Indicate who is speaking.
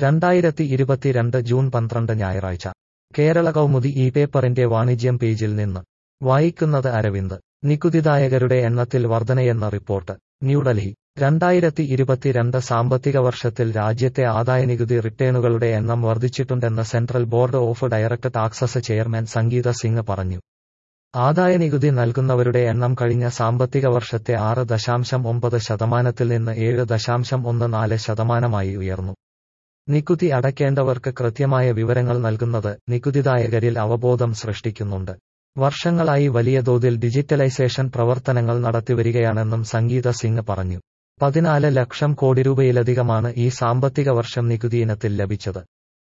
Speaker 1: രണ്ടായിരത്തി ഇരുപത്തിരണ്ട് ജൂൺ പന്ത്രണ്ട് ഞായറാഴ്ച കേരള കൗമുദി ഈ പേപ്പറിന്റെ വാണിജ്യം പേജിൽ നിന്ന് വായിക്കുന്നത് അരവിന്ദ് നികുതിദായകരുടെ എണ്ണത്തിൽ വർധനയെന്ന റിപ്പോർട്ട് ന്യൂഡൽഹി രണ്ടായിരത്തി ഇരുപത്തിരണ്ട് സാമ്പത്തിക വർഷത്തിൽ രാജ്യത്തെ ആദായനികുതി റിട്ടേണുകളുടെ എണ്ണം വർദ്ധിച്ചിട്ടുണ്ടെന്ന് central board of direct taxes chairman Sangeeta Singh പറഞ്ഞു ആദായനികുതി നൽകുന്നവരുടെ എണ്ണം കഴിഞ്ഞ സാമ്പത്തിക വർഷത്തെ ആറ് ദശാംശം ഒമ്പത് ശതമാനത്തിൽ നിന്ന് ഏഴ് ദശാംശം ഒന്ന് നാല് ശതമാനമായി ഉയർന്നു നികുതി അടയ്ക്കേണ്ടവർക്ക് കൃത്യമായ വിവരങ്ങൾ നൽകുന്നത് നികുതിദായകരിൽ അവബോധം സൃഷ്ടിക്കുന്നുണ്ട് വർഷങ്ങളായി വലിയ തോതിൽ ഡിജിറ്റലൈസേഷൻ പ്രവർത്തനങ്ങൾ നടത്തിവരികയാണെന്നും സംഗീത സിംഗ് പറഞ്ഞു പതിനാല് ലക്ഷം കോടി രൂപയിലധികമാണ് ഈ സാമ്പത്തിക വർഷം നികുതി ഇനത്തിൽ ലഭിച്ചത്